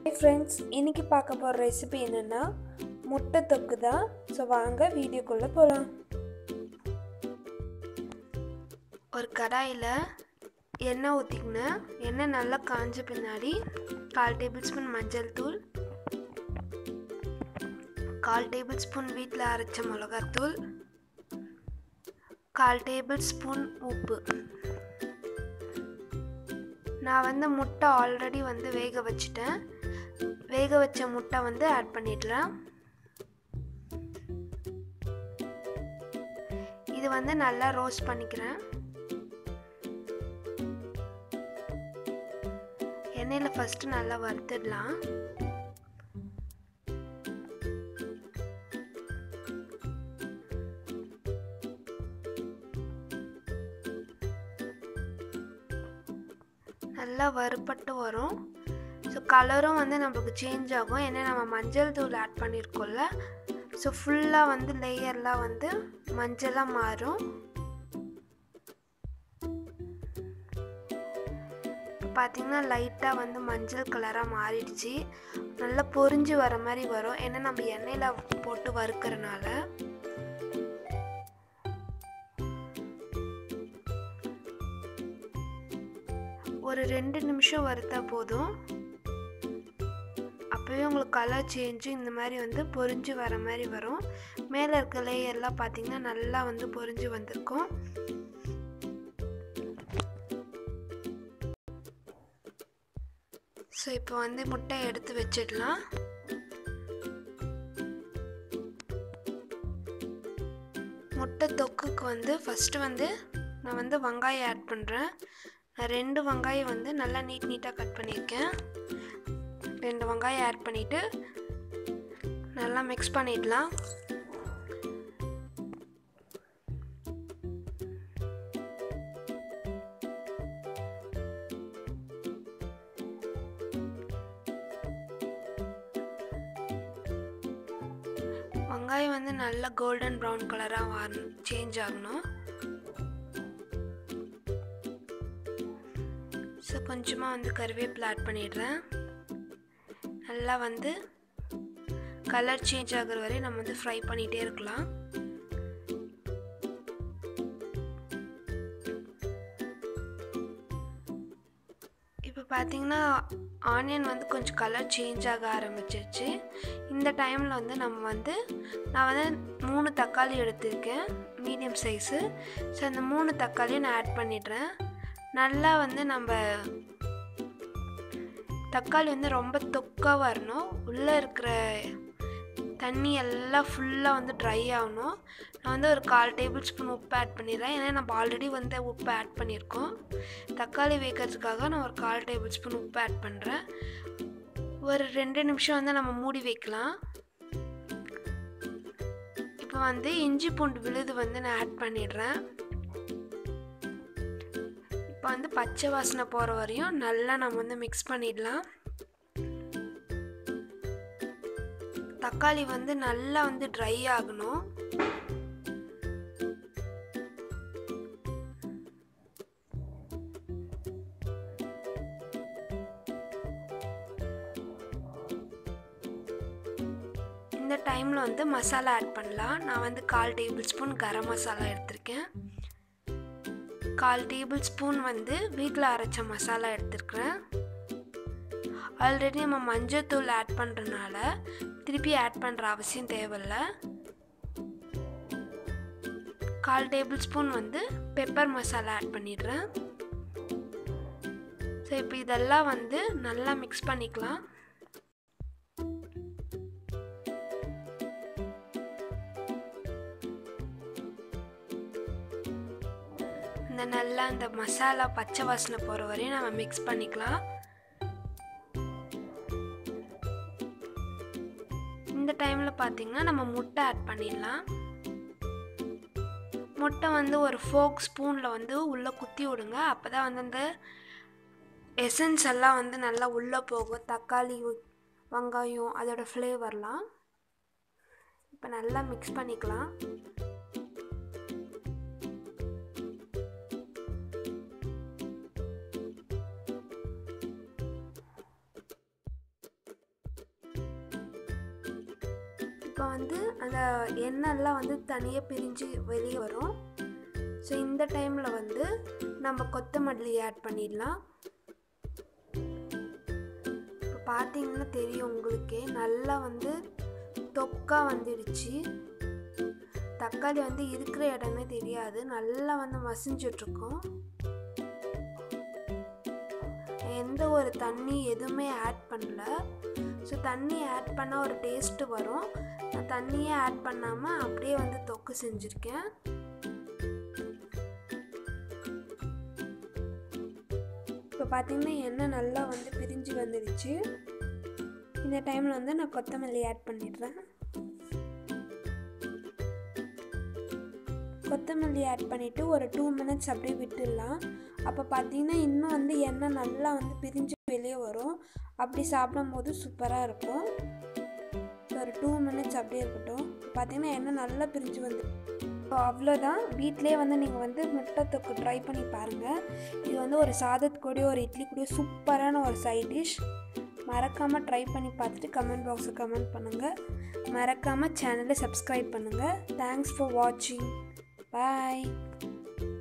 friends இன்னைக்கு பார்க்க போகிற ரெசிபி என்னென்னா முட்டை தொக்கு தான் ஸோ வாங்க வீடியோக்குள்ளே போகலாம் ஒரு கடாயில் எண்ணெய் ஊற்றிக்கினேன் எண்ணெய் நல்லா காஞ்ச பின்னாடி கால் டேபிள் ஸ்பூன் மஞ்சள் தூள் கால் டேபிள் ஸ்பூன் வீட்டில் அரைச்ச மிளகாத்தூள் கால் டேபிள் ஸ்பூன் உப்பு நான் வந்து முட்டை ஆல்ரெடி வந்து வேக வச்சுட்டேன் வேக வச்ச முட்டை வந்து ஆட் பண்ணிடலாம் இது வந்து நல்லா ரோஸ்ட் பண்ணிக்கிறேன் எண்ணெயில் ஃபஸ்ட்டு நல்லா வறுத்துடலாம் நல்லா வறுப்பட்டு வரும் ஸோ கலரும் வந்து நம்மளுக்கு சேஞ்ச் ஆகும் ஏன்னா நம்ம மஞ்சள் தூள் ஆட் பண்ணியிருக்கோம்ல ஸோ ஃபுல்லாக வந்து லேயர்லாம் வந்து மஞ்சளாக மாறும் இப்போ பார்த்தீங்கன்னா லைட்டாக வந்து மஞ்சள் கலராக மாறிடுச்சு நல்லா பொரிஞ்சு வர மாதிரி வரும் ஏன்னா நம்ம எண்ணெயில் போட்டு வறுக்கிறனால ஒரு ரெண்டு நிமிஷம் வறுத்தா போதும் அப்போவே உங்களுக்கு கலர் சேஞ்சு இந்த மாதிரி வந்து பொரிஞ்சு வர மாதிரி வரும் மேலே இருக்க லேயர்லாம் பார்த்தீங்கன்னா நல்லா வந்து பொரிஞ்சு வந்திருக்கும் ஸோ இப்போ வந்து முட்டை எடுத்து வச்சிடலாம் முட்டை தொக்குக்கு வந்து ஃபஸ்ட்டு வந்து நான் வந்து வெங்காயம் ஆட் பண்ணுறேன் நான் ரெண்டு வெங்காயம் வந்து நல்லா நீட் நீட்டாக கட் பண்ணியிருக்கேன் ரெண்டு வெங்காயம் ஆட் பண்ணிவிட்டு நல்லா மிக்ஸ் பண்ணிடலாம் வெங்காயம் வந்து நல்லா கோல்டன் ப்ரௌன் கலராக வரணும் சேஞ்ச் ஆகணும் ஸோ கொஞ்சமாக வந்து கருவேப்பிலை ஆட் பண்ணிடுறேன் நல்லா வந்து கலர் சேஞ்ச் ஆகிற வரை நம்ம வந்து ஃப்ரை பண்ணிகிட்டே இருக்கலாம் இப்போ பார்த்தீங்கன்னா ஆனியன் வந்து கொஞ்சம் கலர் சேஞ்ச் ஆக ஆரம்பிச்சிருச்சு இந்த டைமில் வந்து நம்ம வந்து நான் வந்து மூணு தக்காளி எடுத்திருக்கேன் மீடியம் சைஸு ஸோ அந்த மூணு தக்காளியும் நான் ஆட் பண்ணிடுறேன் நல்லா வந்து நம்ம தக்காளி வந்து ரொம்ப தொக்காக வரணும் உள்ளே இருக்கிற தண்ணி எல்லாம் ஃபுல்லாக வந்து ட்ரை ஆகணும் நான் வந்து ஒரு கால் டேபிள் ஸ்பூன் உப்பு ஆட் பண்ணிடுறேன் ஏன்னா நம்ம ஆல்ரெடி வந்து உப்பு ஆட் பண்ணியிருக்கோம் தக்காளி வேக்கிறதுக்காக நான் ஒரு கால் டேபிள் ஸ்பூன் உப்பு ஆட் பண்ணுறேன் ஒரு ரெண்டு நிமிஷம் வந்து நம்ம மூடி வைக்கலாம் இப்போ வந்து இஞ்சி பூண்டு விழுது வந்து நான் ஆட் பண்ணிடுறேன் இப்போ வந்து பச்சை வாசனை போகிற வரையும் நல்லா நம்ம வந்து மிக்ஸ் பண்ணிடலாம் தக்காளி வந்து நல்லா வந்து ட்ரை ஆகணும் இந்த டைமில் வந்து மசாலா ஆட் பண்ணலாம் நான் வந்து கால் டேபிள் ஸ்பூன் கரம் மசாலா எடுத்திருக்கேன் கால் டேபிள் ஸ்பூன் வந்து வீட்டில் அரைச்ச மசாலா எடுத்துருக்குறேன் ஆல்ரெடி நம்ம மஞ்சள் தூள் ஆட் பண்ணுறனால திருப்பி ஆட் பண்ணுற அவசியம் தேவையில்ல கால் டேபிள் ஸ்பூன் வந்து பெப்பர் மசாலா ஆட் பண்ணிடுறேன் ஸோ இப்போ இதெல்லாம் வந்து நல்லா மிக்ஸ் பண்ணிக்கலாம் இந்த நல்லா இந்த மசாலா பச்சை வாசனை போகிற வரையும் நம்ம மிக்ஸ் பண்ணிக்கலாம் இந்த டைமில் பார்த்திங்கன்னா நம்ம முட்டை ஆட் பண்ணிடலாம் முட்டை வந்து ஒரு ஃபோக் ஸ்பூனில் வந்து உள்ளே குத்தி விடுங்க அப்போ தான் வந்து அந்த எசன்ஸ் எல்லாம் வந்து நல்லா உள்ளே போகும் தக்காளி வெங்காயம் அதோட ஃப்ளேவர்லாம் இப்போ நல்லா மிக்ஸ் பண்ணிக்கலாம் இப்போ வந்து அந்த எண்ணெய்லாம் வந்து தனியாக பிரிஞ்சு வெளியே வரும் ஸோ இந்த டைமில் வந்து நம்ம கொத்தமல்லி ஆட் பண்ணிடலாம் இப்போ பார்த்தீங்கன்னா தெரியும் உங்களுக்கே நல்லா வந்து தொக்கா வந்துடுச்சு தக்காளி வந்து இருக்கிற இடமே தெரியாது நல்லா வந்து மசிஞ்சிட்ருக்கோம் எந்த ஒரு தண்ணி எதுவுமே ஆட் பண்ணல ஸோ தண்ணி ஆட் பண்ணால் ஒரு டேஸ்ட்டு வரும் நான் தண்ணியே ஆட் பண்ணாமல் அப்படியே வந்து தொக்கு செஞ்சுருக்கேன் இப்போ பார்த்தீங்கன்னா எண்ணெய் நல்லா வந்து பிரிஞ்சு வந்துடுச்சு இந்த டைமில் வந்து நான் கொத்தமல்லி ஆட் பண்ணிடுறேன் கொத்தமல்லி ஆட் பண்ணிவிட்டு ஒரு டூ மினிட்ஸ் அப்படியே விட்டுடலாம் அப்போ பார்த்தீங்கன்னா இன்னும் வந்து எண்ணெய் நல்லா வந்து பிரிஞ்சு வெளியே வரும் அப்படி சாப்பிடும்போது சூப்பராக இருக்கும் ஒரு டூ மினிட்ஸ் அப்படியே இருக்கட்டும் பார்த்தீங்கன்னா எண்ணெய் நல்லா பிரிஞ்சு வந்து ஸோ அவ்வளோதான் வீட்டிலே வந்து நீங்கள் வந்து முட்டை தொக்கு ட்ரை பண்ணி பாருங்கள் இது வந்து ஒரு சாதத்து கூடயோ ஒரு இட்லி கூடயோ சூப்பரான ஒரு சைட் டிஷ் மறக்காமல் ட்ரை பண்ணி பார்த்துட்டு கமெண்ட் பாக்ஸில் கமெண்ட் பண்ணுங்கள் மறக்காமல் சேனலை சப்ஸ்கிரைப் பண்ணுங்கள் தேங்க்ஸ் ஃபார் வாட்சிங் பாய்